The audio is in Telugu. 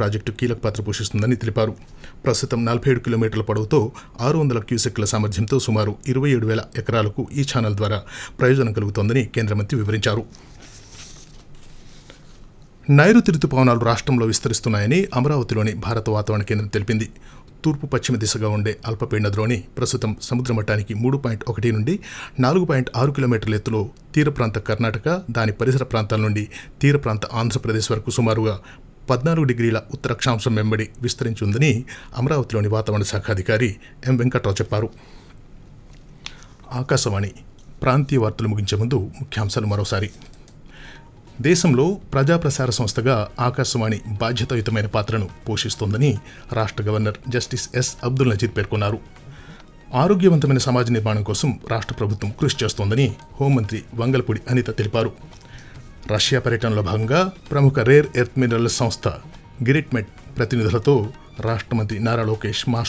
ప్రాజెక్టు కీలక పాత్ర పోషిస్తుందని తెలిపారు ప్రస్తుతం నలభై ఏడు కిలోమీటర్ల పొడవుతో ఆరు వందల క్యూసెక్ల సామర్థ్యంతో సుమారు ఇరవై ఏడు వేల ఎకరాలకు ఈ ఛానల్ ద్వారా ప్రయోజనం కలుగుతోందని కేంద్ర మంత్రి వివరించారు నైరుతి రుతుపవనాలు రాష్ట్రంలో విస్తరిస్తున్నాయని అమరావతిలోని భారత వాతావరణ కేంద్రం తెలిపింది తూర్పు పశ్చిమ దిశగా ఉండే అల్పపీడన ద్రోణి ప్రస్తుతం సముద్ర మట్టానికి మూడు పాయింట్ ఒకటి నుండి నాలుగు పాయింట్ ఆరు కిలోమీటర్ల ఎత్తులో తీర ప్రాంత కర్ణాటక దాని పరిసర ప్రాంతాల నుండి తీర ప్రాంత ఆంధ్రప్రదేశ్ వరకు సుమారుగా పద్నాలుగు డిగ్రీల ఉత్తరాక్షాంశం వెంబడి విస్తరించి ఉందని అమరావతిలోని వాతావరణ శాఖ అధికారి ఎం వెంకట్రావు చెప్పారు ఆకాశవాణి ప్రాంతీయ వార్తలు ముగించే ముందు ముఖ్యాంశాలు మరోసారి దేశంలో ప్రజాప్రసార సంస్థగా ఆకాశవాణి బాధ్యతాయుతమైన పాత్రను పోషిస్తోందని రాష్ట్ర governor justice S Abdul Nazeer పేర్కొన్నారు ఆరోగ్యవంతమైన సమాజ నిర్మాణం కోసం రాష్ట్ర ప్రభుత్వం కృషి చేస్తోందని హోంమంత్రి వంగల్పూడి అనిత తెలిపారు రష్యా పర్యటనలో భాగంగా ప్రముఖ రేర్ ఎర్త్ మినరల్ సంస్థ గిరిట్మెట్ ప్రతినిధులతో రాష్ట్ర మంత్రి నారా లోకేష్ మాస్కో